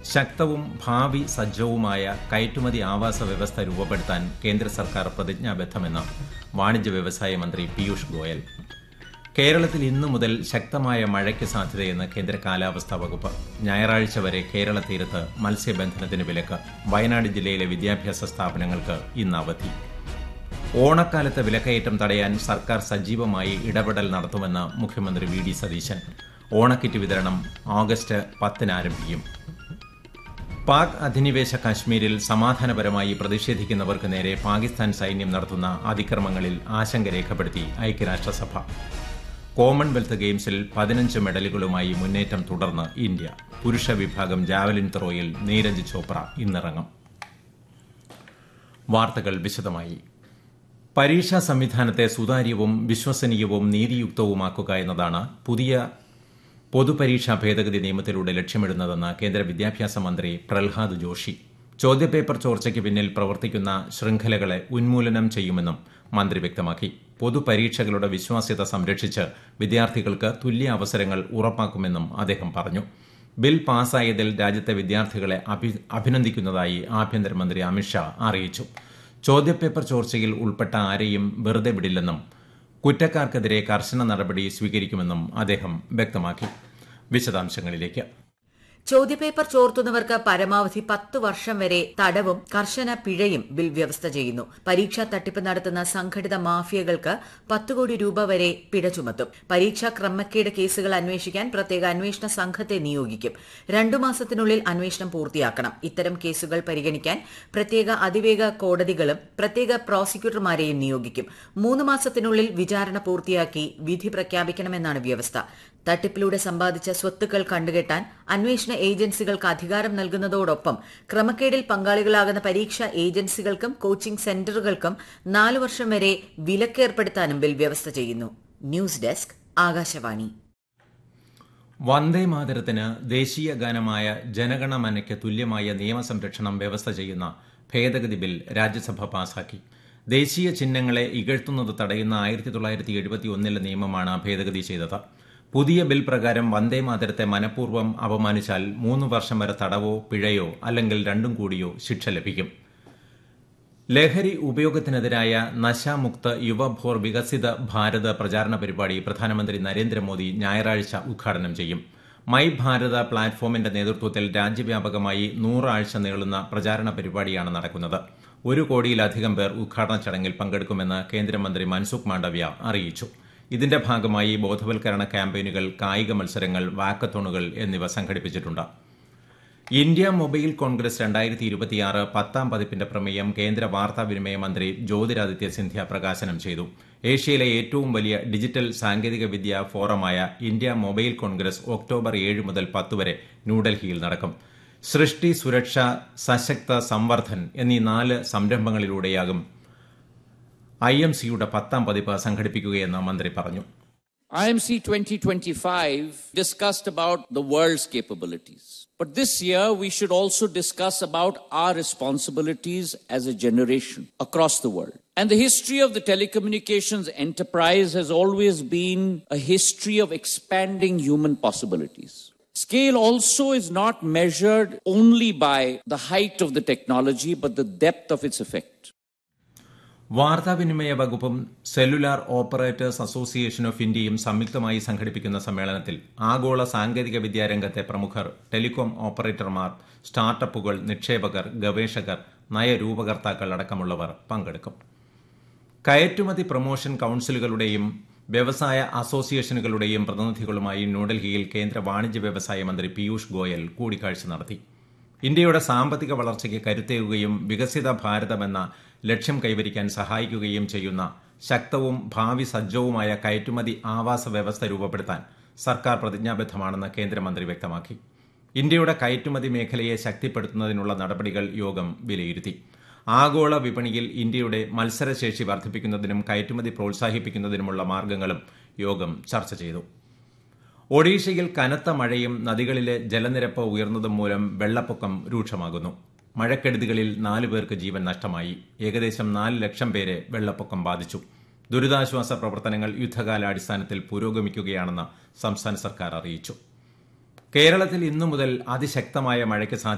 ശക്തവും ഭാവി സജ്ജവുമായ കയറ്റുമതി ആവാസ വ്യവസ്ഥ രൂപപ്പെടുത്താൻ കേന്ദ്ര സർക്കാർ പ്രതിജ്ഞാബദ്ധമെന്ന് വാണിജ്യ വ്യവസായ മന്ത്രി പീയൂഷ് ഗോയൽ കേരളത്തിൽ ഇന്നു മുതൽ ശക്തമായ മഴയ്ക്ക് സാധ്യതയെന്ന് കേന്ദ്ര കാലാവസ്ഥാ വകുപ്പ് ഞായറാഴ്ച വരെ കേരള തീരത്ത് മത്സ്യബന്ധനത്തിന് വിലക്ക് വയനാട് ജില്ലയിലെ വിദ്യാഭ്യാസ സ്ഥാപനങ്ങൾക്ക് ഇന്ന് അവധി ഓണക്കാലത്ത് വിലക്കയറ്റം തടയാൻ സർക്കാർ സജീവമായി ഇടപെടൽ നടത്തുമെന്ന് മുഖ്യമന്ത്രി വി ഡി സതീശൻ ഓണക്കിറ്റ് വിതരണം ഓഗസ്റ്റ് പത്തിന് ആരംഭിക്കും പാക് അധിനിവേശ കാശ്മീരിൽ സമാധാനപരമായി പ്രതിഷേധിക്കുന്നവർക്ക് നേരെ പാകിസ്ഥാൻ സൈന്യം നടത്തുന്ന അതിക്രമങ്ങളിൽ ആശങ്ക രേഖപ്പെടുത്തി ഐക്യരാഷ്ട്രസഭ കോമൺവെൽത്ത് ഗെയിംസിൽ പതിനഞ്ച് മെഡലുകളുമായി മുന്നേറ്റം തുടർന്ന് ഇന്ത്യ പുരുഷ വിഭാഗം ജാവലിൻ ത്രോയിൽ നീരജ് ചോപ്ര ഇന്നിറങ്ങും വാർത്തകൾ വിശദമായി പരീക്ഷാ സംവിധാനത്തെ സുതാര്യവും വിശ്വസനീയവും നീതിയുക്തവുമാക്കുക എന്നതാണ് പുതിയ പൊതുപരീക്ഷാ ഭേദഗതി നിയമത്തിലൂടെ ലക്ഷ്യമിടുന്നതെന്ന് കേന്ദ്ര വിദ്യാഭ്യാസ മന്ത്രി പ്രഹ്ലാദ് ജോഷി ചോദ്യപേപ്പർ ചോർച്ചയ്ക്ക് പിന്നിൽ പ്രവർത്തിക്കുന്ന ശൃംഖലകളെ ഉന്മൂലനം ചെയ്യുമെന്നും മന്ത്രി വ്യക്തമാക്കി പൊതുപരീക്ഷകളുടെ വിശ്വാസ്യത സംരക്ഷിച്ച് വിദ്യാർത്ഥികൾക്ക് തുല്യ അവസരങ്ങൾ ഉറപ്പാക്കുമെന്നും അദ്ദേഹം പറഞ്ഞു ബിൽ പാസായതിൽ രാജ്യത്തെ വിദ്യാർത്ഥികളെ അഭിനന്ദിക്കുന്നതായി ആഭ്യന്തരമന്ത്രി അമിത്ഷാ അറിയിച്ചു ചോദ്യപേപ്പർ ചോർച്ചയിൽ ഉൾപ്പെട്ട ആരെയും വെറുതെ വിടില്ലെന്നും കുറ്റക്കാർക്കെതിരെ കർശന നടപടി സ്വീകരിക്കുമെന്നും അദ്ദേഹം വ്യക്തമാക്കി വിശദാംശങ്ങളിലേക്ക് ചോദ്യപേപ്പർ ചോർത്തുന്നവർക്ക് പരമാവധി പത്ത് വർഷം വരെ തടവും കർശന പിഴയും ബിൽ വ്യവസ്ഥ ചെയ്യുന്നു പരീക്ഷാ തട്ടിപ്പ് നടത്തുന്ന സംഘടിത മാഫിയകൾക്ക് പത്ത് കോടി രൂപ വരെ പിഴ ചുമത്തും പരീക്ഷാ ക്രമക്കേട് കേസുകൾ അന്വേഷിക്കാൻ പ്രത്യേക അന്വേഷണ സംഘത്തെ നിയോഗിക്കും രണ്ടു മാസത്തിനുള്ളിൽ അന്വേഷണം പൂർത്തിയാക്കണം ഇത്തരം കേസുകൾ പരിഗണിക്കാൻ പ്രത്യേക അതിവേഗ കോടതികളും പ്രത്യേക പ്രോസിക്യൂട്ടർമാരെയും നിയോഗിക്കും മൂന്ന് മാസത്തിനുള്ളിൽ വിചാരണ പൂർത്തിയാക്കി വിധി പ്രഖ്യാപിക്കണമെന്നാണ് വ്യവസ്ഥ തട്ടിപ്പിലൂടെ സമ്പാദിച്ച സ്വത്തുക്കൾ കണ്ടുകെട്ടാൻ അന്വേഷണ ഏജൻസികൾക്ക് അധികാരം നൽകുന്നതോടൊപ്പം ക്രമക്കേടിൽ പങ്കാളികളാകുന്ന പരീക്ഷാ ഏജൻസികൾക്കും കോച്ചിംഗ് സെന്ററുകൾക്കും നാലു വർഷം വരെ വിലക്കേർപ്പെടുത്താനും ബിൽ വ്യവസ്ഥ ചെയ്യുന്നു ന്യൂസ് ഡെസ്ക് ആകാശവാണി വന്ദേ മാതരത്തിന് ദേശീയ ഗാനമായ ജനഗണമനയ്ക്ക് തുല്യമായ നിയമസംരക്ഷണം വ്യവസ്ഥ ചെയ്യുന്ന ഭേദഗതി ബിൽ രാജ്യസഭ പാസാക്കി ദേശീയ ചിഹ്നങ്ങളെ ഇകഴ്ത്തുന്നത് തടയുന്ന ആയിരത്തി തൊള്ളായിരത്തി എഴുപത്തി ഒന്നിലെ നിയമമാണ് ഭേദഗതി ചെയ്തത് പുതിയ ബിൽ പ്രകാരം വന്ദേ മാതരത്തെ മനഃപൂർവ്വം അപമാനിച്ചാൽ മൂന്ന് വർഷം വരെ തടവോ പിഴയോ അല്ലെങ്കിൽ രണ്ടും കൂടിയോ ശിക്ഷ ലഭിക്കും ലഹരി ഉപയോഗത്തിനെതിരായ നശാമുക്ത യുവഭോർ വികസിത ഭാരത് പ്രചാരണ പരിപാടി പ്രധാനമന്ത്രി നരേന്ദ്രമോദി ഞായറാഴ്ച ഉദ്ഘാടനം ചെയ്യും മൈ ഭാരത പ്ലാറ്റ്ഫോമിന്റെ നേതൃത്വത്തിൽ രാജ്യവ്യാപകമായി നൂറാഴ്ച നീളുന്ന പ്രചാരണ പരിപാടിയാണ് നടക്കുന്നത് ഒരു കോടിയിലധികം പേർ ഉദ്ഘാടന ചടങ്ങിൽ പങ്കെടുക്കുമെന്ന് കേന്ദ്രമന്ത്രി മൻസുഖ് മാണ്ഡവ്യ അറിയിച്ചു ഇതിന്റെ ഭാഗമായി ബോധവൽക്കരണ ക്യാമ്പയിനുകൾ കായിക മത്സരങ്ങൾ വാക്കത്തോണുകൾ എന്നിവ സംഘടിപ്പിച്ചിട്ടുണ്ട് ഇന്ത്യ മൊബൈൽ കോൺഗ്രസ് രണ്ടായിരത്തി ഇരുപത്തിയാറ് പത്താം പതിപ്പിന്റെ പ്രമേയം കേന്ദ്ര വാർത്താവിനിമയ മന്ത്രി ജ്യോതിരാദിത്യ സിന്ധ്യ പ്രകാശനം ചെയ്തു ഏഷ്യയിലെ ഏറ്റവും വലിയ ഡിജിറ്റൽ സാങ്കേതികവിദ്യ ഫോറമായ ഇന്ത്യ മൊബൈൽ കോൺഗ്രസ് ഒക്ടോബർ ഏഴ് മുതൽ പത്ത് വരെ ന്യൂഡൽഹിയിൽ നടക്കും സൃഷ്ടി സുരക്ഷ സശക്ത സംവർദ്ധൻ എന്നീ നാല് സംരംഭങ്ങളിലൂടെയാകും ഐ എം സിയുടെ പത്താം പതിപ്പ് സംഘടിപ്പിക്കുകയെന്ന് മന്ത്രി പറഞ്ഞു IMC 2025 discussed about the world's capabilities. But this year, we should also discuss about our responsibilities as a generation across the world. And the history of the telecommunications enterprise has always been a history of expanding human possibilities. Scale also is not measured only by the height of the technology, but the depth of its effect. വാർത്താവിനിമയ വകുപ്പും cellular operators association of ഇന്ത്യയും സംയുക്തമായി സംഘടിപ്പിക്കുന്ന സമ്മേളനത്തിൽ ആഗോള സാങ്കേതിക വിദ്യാ രംഗത്തെ പ്രമുഖർ ടെലികോം ഓപ്പറേറ്റർമാർ സ്റ്റാർട്ടപ്പുകൾ നിക്ഷേപകർ ഗവേഷകർ നയരൂപകർത്താക്കൾ അടക്കമുള്ളവർ പങ്കെടുക്കും കയറ്റുമതി പ്രൊമോഷൻ കൌൺസിലുകളുടെയും വ്യവസായ അസോസിയേഷനുകളുടെയും പ്രതിനിധികളുമായി ന്യൂഡൽഹിയിൽ കേന്ദ്ര വാണിജ്യ വ്യവസായ മന്ത്രി പീയൂഷ് ഗോയൽ കൂടിക്കാഴ്ച നടത്തി ഇന്ത്യയുടെ സാമ്പത്തിക വളർച്ചയ്ക്ക് കരുത്തേകുകയും വികസിത ഭാരതമെന്ന ലക്ഷ്യം കൈവരിക്കാൻ സഹായിക്കുകയും ചെയ്യുന്ന ശക്തവും ഭാവി സജ്ജവുമായ കയറ്റുമതി ആവാസ വ്യവസ്ഥ രൂപപ്പെടുത്താൻ സർക്കാർ പ്രതിജ്ഞാബദ്ധമാണെന്ന് കേന്ദ്രമന്ത്രി വ്യക്തമാക്കി ഇന്ത്യയുടെ കയറ്റുമതി മേഖലയെ ശക്തിപ്പെടുത്തുന്നതിനുള്ള നടപടികൾ യോഗം വിലയിരുത്തി ആഗോള വിപണിയിൽ ഇന്ത്യയുടെ മത്സരശേഷി വർദ്ധിപ്പിക്കുന്നതിനും കയറ്റുമതി പ്രോത്സാഹിപ്പിക്കുന്നതിനുമുള്ള മാർഗങ്ങളും യോഗം ചർച്ച ചെയ്തു ഒഡീഷയിൽ കനത്ത മഴയും നദികളിലെ ജലനിരപ്പ് ഉയർന്നതും മൂലം വെള്ളപ്പൊക്കം രൂക്ഷമാകുന്നു മഴക്കെടുതികളിൽ നാലു പേർക്ക് ജീവൻ നഷ്ടമായി ഏകദേശം നാല് ലക്ഷം പേരെ വെള്ളപ്പൊക്കം ബാധിച്ചു ദുരിതാശ്വാസ പ്രവർത്തനങ്ങൾ യുദ്ധകാലാടിസ്ഥാനത്തിൽ പുരോഗമിക്കുകയാണെന്ന് സംസ്ഥാന സർക്കാർ അറിയിച്ചു കേരളത്തിൽ ഇന്നു മുതൽ അതിശക്തമായ മഴയ്ക്ക് സാധ്യത